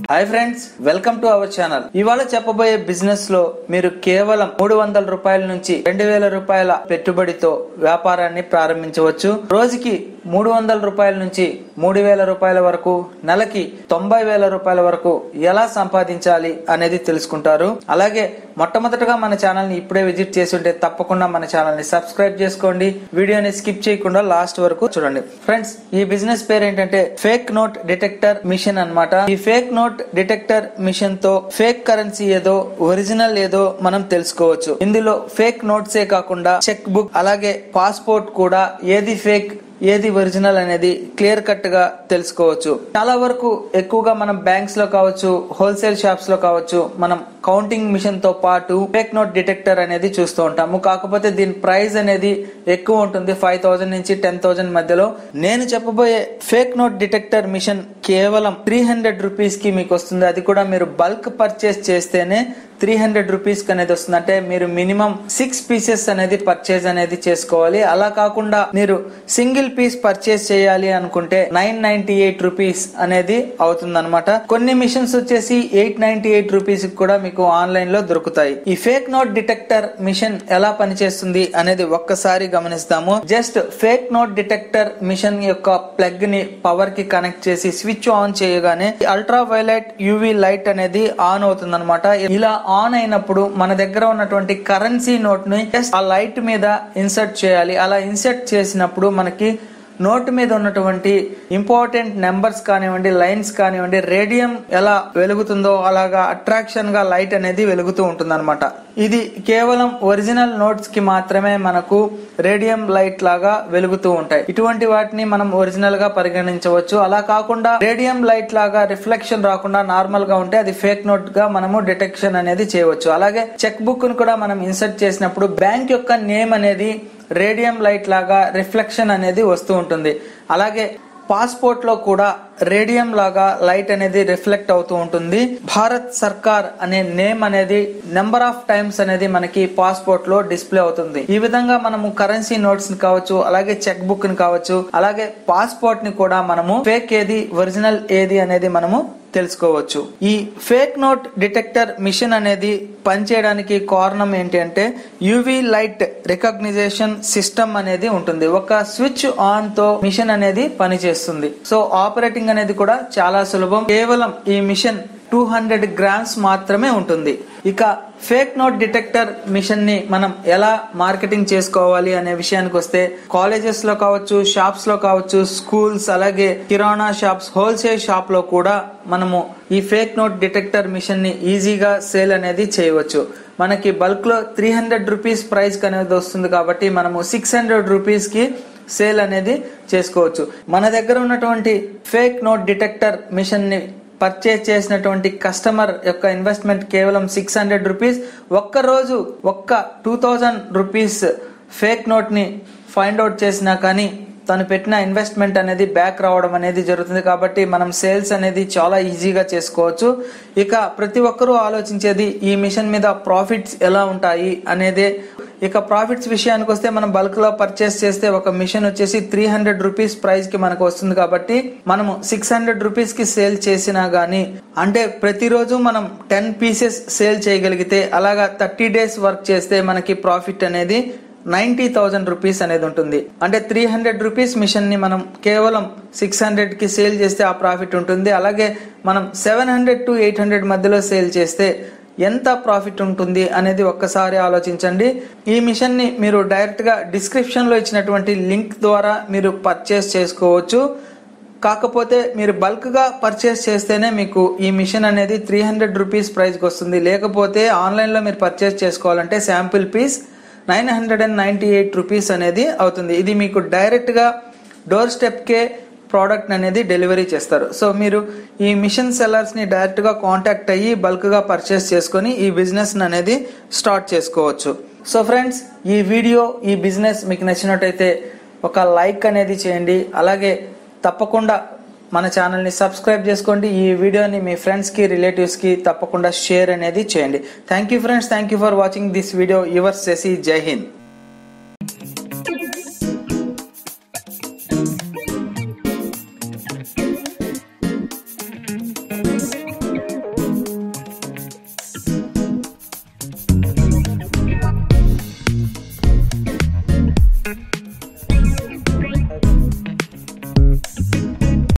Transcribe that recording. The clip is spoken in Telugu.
hi friends welcome to our channel ఇవాళ చెప్పబోయే బిజినెస్ లో మీరు కేవలం మూడు వందల రూపాయల నుంచి రెండు వేల రూపాయల పెట్టుబడితో వ్యాపారాన్ని ప్రారంభించవచ్చు రోజుకి మూడు వందల రూపాయల నుంచి మూడు వేల రూపాయల వరకు నెలకి తొంభై వేల రూపాయల వరకు ఎలా సంపాదించాలి అనేది తెలుసుకుంటారు అలాగే మొట్టమొదటగా మన ఛానల్ ని ఇప్పుడే విజిట్ చేసి ఉంటే తప్పకుండా మన ఛానల్ ని సబ్స్క్రైబ్ చేసుకోండి వీడియోని స్కిప్ చేయకుండా లాస్ట్ వరకు చూడండి ఫ్రెండ్స్ ఈ బిజినెస్ పేరు ఏంటంటే ఫేక్ నోట్ డిటెక్టర్ మిషన్ అన్నమాట ఈ ఫేక్ నోట్ డిటెక్టర్ మిషన్ తో ఫేక్ కరెన్సీ ఏదో ఒరిజినల్ ఏదో మనం తెలుసుకోవచ్చు ఇందులో ఫేక్ నోట్సే కాకుండా చెక్ బుక్ అలాగే పాస్పోర్ట్ కూడా ఏది ఫేక్ ఏది ఒరిజినల్ అనేది క్లియర్ కట్ గా తెలుసుకోవచ్చు చాలా వరకు ఎక్కువగా మనం బ్యాంక్స్ లో కావచ్చు హోల్సేల్ షాప్స్ లో కావచ్చు మనం కౌంటింగ్ మిషన్ తో పాటు ఫేక్ నోట్ డిటెక్టర్ అనేది చూస్తూ ఉంటాము కాకపోతే దీని ప్రైస్ అనేది ఎక్కువ ఉంటుంది ఫైవ్ థౌసండ్ నుంచి టెన్ థౌసండ్ మధ్యలో నేను చెప్పబోయే ఫేక్ నోట్ డిటెక్టర్ మిషన్ కేవలం త్రీ హండ్రెడ్ రూపీస్ కి మీకు వస్తుంది అది కూడా మీరు బల్క్ పర్చేస్ చేస్తేనే త్రీ హండ్రెడ్ రూపీస్ అనేది వస్తుంది అంటే మీరు మినిమం సిక్స్ పీసెస్ అనేది పర్చేజ్ అనేది చేసుకోవాలి అలా కాకుండా మీరు సింగిల్ పీస్ పర్చేస్ చేయాలి అనుకుంటే నైన్ నైన్టీ ఎయిట్ రూపీస్ అనేది అవుతుంది అనమాట కొన్ని మిషన్స్ వచ్చేసి ఎయిట్ నైన్టీ ఎయిట్ రూపీస్ కూడా మీకు ఆన్లైన్ లో దొరుకుతాయి ఈ ఫేక్ నోట్ డిటెక్టర్ మిషన్ ఎలా పనిచేస్తుంది అనేది ఒక్కసారి గమనిస్తాము just fake note detector machine యొక్క ప్లగ్ ని పవర్ కి కనెక్ట్ చేసి స్విచ్ ఆన్ చేయగానే అల్ట్రా వైలెట్ యూవి లైట్ అనేది ఆన్ అవుతుంది అనమాట ఇలా ఆన్ అయినప్పుడు మన దగ్గర ఉన్నటువంటి కరెన్సీ నోట్ ని just ఆ లైట్ మీద ఇన్సర్ట్ చేయాలి అలా ఇన్సర్ట్ చేసినప్పుడు మనకి నోట్ మీద ఉన్నటువంటి ఇంపార్టెంట్ నెంబర్స్ కానివ్వండి లైన్స్ కానివ్వండి రేడియం ఎలా వెలుగుతుందో అలాగా అట్రాక్షన్ గా లైట్ అనేది వెలుగుతూ ఉంటుంది ఇది కేవలం ఒరిజినల్ నోట్స్ కి మాత్రమే మనకు రేడియం లైట్ లాగా వెలుగుతూ ఉంటాయి ఇటువంటి వాటిని మనం ఒరిజినల్ గా పరిగణించవచ్చు అలా కాకుండా రేడియం లైట్ లాగా రిఫ్లెక్షన్ రాకుండా నార్మల్ గా ఉంటే అది ఫేక్ నోట్ గా మనము డిటెక్షన్ అనేది చేయవచ్చు అలాగే చెక్ బుక్ ను కూడా మనం ఇన్సర్ట్ చేసినప్పుడు బ్యాంక్ యొక్క నేమ్ అనేది రేడియం లైట్ లాగా రిఫ్లెక్షన్ అనేది వస్తూ ఉంటుంది అలాగే పాస్పోర్ట్ లో కూడా రేడియం లాగా లైట్ అనేది రిఫ్లెక్ట్ అవుతూ ఉంటుంది భారత్ సర్కార్ అనే నేమ్ అనేది నెంబర్ ఆఫ్ టైమ్స్ అనేది మనకి పాస్పోర్ట్ లో డిస్ప్లే అవుతుంది ఈ విధంగా మనము కరెన్సీ నోట్స్ ని కావచ్చు అలాగే చెక్ బుక్ ని కావచ్చు అలాగే పాస్పోర్ట్ ని కూడా మనము ఫేక్ ఏది ఒరిజినల్ ఏది అనేది మనము తెలుసుకోవచ్చు ఈ ఫేక్ నోట్ డిటెక్టర్ మిషన్ అనేది పనిచేయడానికి కారణం ఏంటి అంటే యూవి లైట్ రికగ్నిజేషన్ సిస్టమ్ అనేది ఉంటుంది ఒక స్విచ్ ఆన్ తో మిషన్ అనేది పనిచేస్తుంది సో ఆపరేటింగ్ అనేది కూడా చాలా సులభం కేవలం ఈ మిషన్ టూ హండ్రెడ్ గ్రామ్స్ మాత్రమే ఉంటుంది ఇక ఫేక్ నోట్ డిటెక్టర్ మిషన్ ని మనం ఎలా మార్కెటింగ్ చేసుకోవాలి అనే విషయానికి వస్తే కాలేజెస్ లో కావచ్చు షాప్స్ లో కావచ్చు స్కూల్స్ అలాగే కిరాణా షాప్స్ హోల్సేల్ షాప్ లో కూడా మనము ఈ ఫేక్ నోట్ డిటెక్టర్ మిషన్ ని ఈజీగా సేల్ అనేది చేయవచ్చు మనకి బల్క్ లో త్రీ హండ్రెడ్ రూపీస్ ప్రైస్ అనేది వస్తుంది కాబట్టి మనము సిక్స్ హండ్రెడ్ రూపీస్ కి సేల్ అనేది చేసుకోవచ్చు మన దగ్గర ఉన్నటువంటి ఫేక్ నోట్ డిటెక్టర్ మిషన్ ని పర్చేజ్ చేసినటువంటి కస్టమర్ యొక్క ఇన్వెస్ట్మెంట్ కేవలం సిక్స్ హండ్రెడ్ రూపీస్ ఒక్క రోజు ఒక్క two thousand rupees fake note ని ఫైండ్ అవుట్ చేసినా కానీ తను పెట్టిన ఇన్వెస్ట్మెంట్ అనేది బ్యాక్ రావడం అనేది జరుగుతుంది కాబట్టి మనం సేల్స్ అనేది చాలా ఈజీగా చేసుకోవచ్చు ఇక ప్రతి ఒక్కరూ ఆలోచించేది ఈ మిషన్ మీద ప్రాఫిట్స్ ఎలా ఉంటాయి అనేదే ఇక ప్రాఫిట్స్ విషయానికి వస్తే మనం బల్క్ లో పర్చేస్ చేస్తే ఒక మిషన్ వచ్చేసి త్రీ హండ్రెడ్ రూపీస్ ప్రైస్ కి మనకు వస్తుంది కాబట్టి మనము సిక్స్ హండ్రెడ్ రూపీస్ కి సేల్ చేసినా గానీ అంటే ప్రతిరోజు మనం టెన్ పీసెస్ సేల్ చేయగలిగితే అలాగా థర్టీ డేస్ వర్క్ చేస్తే మనకి ప్రాఫిట్ అనేది నైన్టీ థౌజండ్ రూపీస్ అనేది ఉంటుంది అంటే త్రీ హండ్రెడ్ రూపీస్ మిషన్ ని మనం కేవలం సిక్స్ హండ్రెడ్ కి సేల్ చేస్తే ఆ ప్రాఫిట్ ఉంటుంది అలాగే మనం seven hundred to eight hundred మధ్యలో సేల్ చేస్తే ఎంత ప్రాఫిట్ ఉంటుంది అనేది ఒక్కసారి ఆలోచించండి ఈ మిషన్ ని మీరు డైరెక్ట్ గా డిస్క్రిప్షన్ లో ఇచ్చినటువంటి లింక్ ద్వారా మీరు పర్చేస్ చేసుకోవచ్చు కాకపోతే మీరు బల్క్ గా పర్చేస్ చేస్తేనే మీకు ఈ మిషన్ అనేది త్రీ హండ్రెడ్ రూపీస్ ప్రైస్కి వస్తుంది లేకపోతే ఆన్లైన్ లో మీరు పర్చేస్ చేసుకోవాలంటే sample piece nine hundred and ninety eight rupees అనేది అవుతుంది ఇది మీకు డైరెక్ట్ గా డోర్ స్టెప్ కే ప్రోడక్ట్ అనేది డెలివరీ చేస్తారు సో మీరు ఈ మిషన్ సెల్లర్స్ ని డైరెక్ట్ గా కాంటాక్ట్ అయ్యి బల్క్ గా పర్చేస్ చేసుకొని ఈ బిజినెస్ అనేది స్టార్ట్ చేసుకోవచ్చు సో ఫ్రెండ్స్ ఈ వీడియో ఈ బిజినెస్ మీకు నచ్చినట్టయితే ఒక లైక్ అనేది చేయండి అలాగే తప్పకుండా మన ఛానల్ని సబ్స్క్రైబ్ చేసుకోండి ఈ వీడియోని మీ ఫ్రెండ్స్కి రిలేటివ్స్కి తప్పకుండా షేర్ అనేది చేయండి thank you friends thank you for watching this video your Shashi జై హింద్